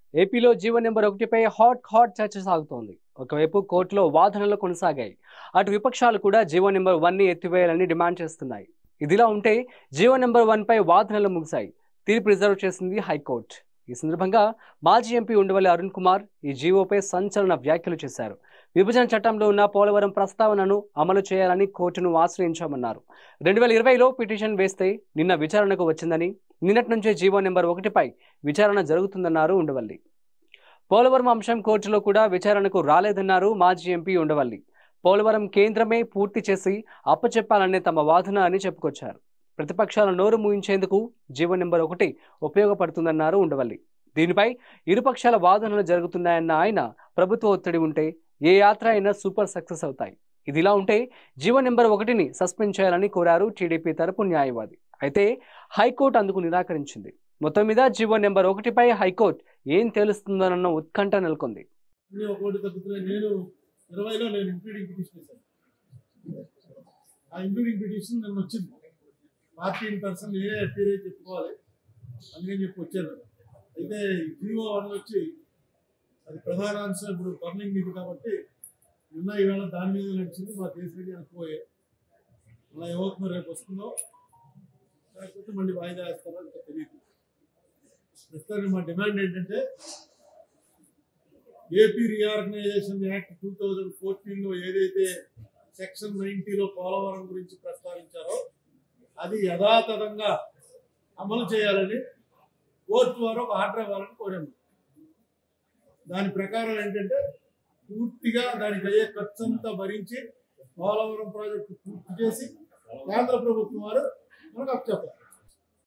ఏపీలో GO number ఒకటిపై hot hot చర్చ సాగుతోంది ఒకవైపు కోర్టులో వాదనలు కొనసాగాయి అటు విపక్షాలు కూడా జీవో నెంబర్ వన్ ని ఎత్తివేయాలని డిమాండ్ చేస్తున్నాయి ఇదిలా ఉంటే జీవో నెంబర్ వన్ పై వాదనలు ముగిశాయి తీర్పు రిజర్వ్ చేసింది హైకోర్టు ఈ సందర్భంగా మాజీ ఎంపీ ఉండవల్లి అరుణ్ కుమార్ ఈ జీవోపై సంచలన వ్యాఖ్యలు చేశారు విభజన చట్టంలో ఉన్న పోలవరం ప్రస్తావనను అమలు చేయాలని కోర్టును ఆశ్రయించామన్నారు రెండు వేల ఇరవైలో పిటిషన్ వేస్తే నిన్న విచారణకు వచ్చిందని నిన్నటి నుంచే జీవో నెంబర్ ఒకటిపై విచారణ జరుగుతుందన్నారు ఉండవల్లి పోలవరం అంశం కోర్టులో కూడా విచారణకు రాలేదన్నారు మాజీ ఎంపీ ఉండవల్లి పోలవరం కేంద్రమే పూర్తి చేసి అప్పచెప్పాలనే తమ వాదన అని చెప్పుకొచ్చారు ప్రతిపక్షాల నోరు మూయించేందుకు జీవో నెంబర్ ఒకటి ఉపయోగపడుతుందన్నారు ఉండవల్లి దీనిపై ఇరుపక్షాల వాదనలు జరుగుతున్నాయన్న ఆయన ప్రభుత్వ ఒత్తిడి ఉంటే ఏ యాత్ర అయినా సూపర్ సక్సెస్ అవుతాయి ఇదిలా ఉంటే జీవో నెంబర్ ఒకటిని సస్పెండ్ చేయాలని కోరారు టీడీపీ తరపు న్యాయవాది అయితే హైకోర్టు అందుకు నిరాకరించింది మొత్తం మీద జీవో నెంబర్ ఒకటిపై హైకోర్టు ఏం తేలుస్తుందన్న ఉత్కంఠ నెలకొంది అన్ని ఒక కోటి తగ్గుతున్నాయి నేను ఇరవైలో నేను ఇంక్లూడింగ్ పిటిషన్ వేశాను ఆ ఇంక్లూడింగ్ పిటిషన్ నన్ను వచ్చింది ఫార్టీన్ పర్సెంట్ ఏ అపీరే చెప్పుకోవాలి అందుకని చెప్పి వచ్చాను అయితే జీవో వన్ వచ్చి అది ప్రధాన అంశం ఇప్పుడు బర్నింగ్ ఇది కాబట్టి నిన్న ఈవేళ దాని మీద నడిచింది మా దేశానికి అనుకోయే అలా ఏమవుతుందో రేపు వస్తుందో లేకపోతే మళ్ళీ వాయిదా వేస్తారో ఇంకా తెలియదు ప్రస్తుతానికి మా డిమాండ్ ఏంటంటే AP reorganisation act two thousand ఫోర్టీన్లో ఏదైతే సెక్షన్ నైన్టీలో పోలవరం గురించి ప్రస్తావించారో అది యథాతథంగా అమలు చేయాలని కోర్టు వారు ఒక ఆర్డర్ ఇవ్వాలని కోరాము దాని ప్రకారం ఏంటంటే పూర్తిగా దానికి అయ్యే ఖర్చు అంతా భరించి పోలవరం ప్రాజెక్టు పూర్తి చేసి కేంద్ర ప్రభుత్వం వారు మనకు అప్పచెప్పారు